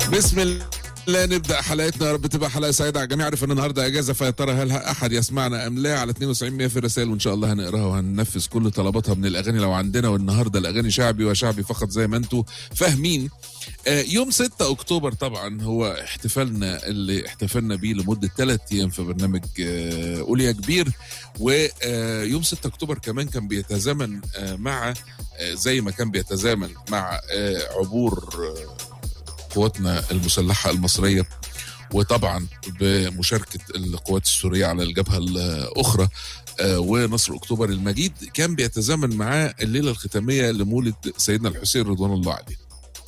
بسم الله نبدا حلقتنا يا رب تبقى حلقه سعيده على الجميع عارف ان النهارده اجازه فيا ترى هل احد يسمعنا ام لا على 92 في الرسائل وان شاء الله هنقراها وهننفذ كل طلباتها من الاغاني لو عندنا والنهارده الاغاني شعبي وشعبي فقط زي ما انتم فاهمين آه، يوم 6 اكتوبر طبعا هو احتفالنا اللي احتفلنا بيه لمده ثلاث ايام في برنامج آه، قول يا كبير ويوم 6 اكتوبر كمان كان بيتزامن آه، مع آه، زي ما كان بيتزامن مع آه، عبور آه، قواتنا المسلحه المصريه وطبعا بمشاركه القوات السوريه على الجبهه الاخرى آه، ونصر اكتوبر المجيد كان بيتزامن معاه الليله الختاميه لمولد سيدنا الحسين رضوان الله عليه.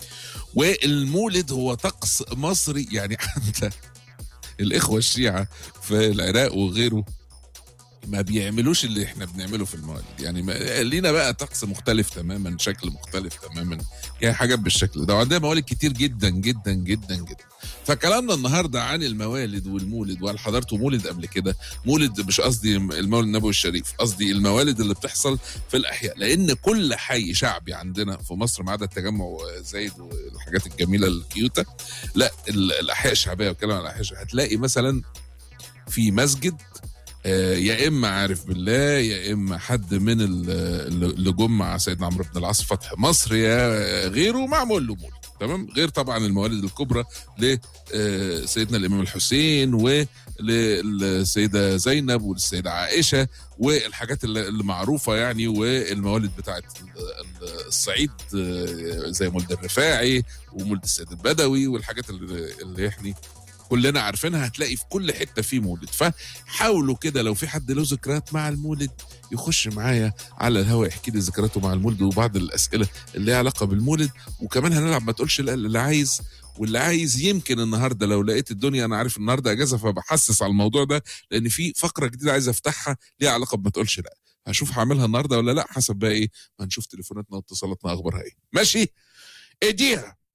والمولد هو طقس مصري يعني حتى الاخوه الشيعه في العراق وغيره ما بيعملوش اللي احنا بنعمله في الموالد يعني ما لينا بقى طقس مختلف تماما شكل مختلف تماما يعني حاجات بالشكل ده وعندنا موالد كتير جدا جدا جدا جدا فكلامنا النهارده عن الموالد والمولد وهل حضرتوا مولد قبل كده مولد مش قصدي المولد النبوي الشريف قصدي الموالد اللي بتحصل في الاحياء لان كل حي شعبي عندنا في مصر ما عدا التجمع زايد والحاجات الجميله الكيوته لا ال- الاحياء الشعبيه وكلام عن الاحياء الشعبية، هتلاقي مثلا في مسجد آه، يا اما عارف بالله يا اما حد من ال- اللي جم مع سيدنا عمرو بن العاص فتح مصر يا غيره معمول له مولد تمام غير طبعا الموالد الكبرى لسيدنا الامام الحسين وللسيده زينب وللسيده عائشه والحاجات اللي اللي معروفه يعني والموالد بتاعت ال- ال- الصعيد آه، زي مولد الرفاعي ومولد السيد البدوي والحاجات اللي اللي يعني كلنا عارفينها هتلاقي في كل حته في مولد فحاولوا كده لو في حد له ذكريات مع المولد يخش معايا على الهوا يحكي لي ذكرياته مع المولد وبعض الاسئله اللي ليها علاقه بالمولد وكمان هنلعب ما تقولش لا اللي عايز واللي عايز يمكن النهارده لو لقيت الدنيا انا عارف النهارده اجازه فبحسس على الموضوع ده لان في فقره جديده عايز افتحها ليها علاقه بما تقولش لا هشوف هعملها النهارده ولا لا حسب بقى ايه ما نشوف تليفوناتنا واتصالاتنا اخبارها ايه ماشي اديها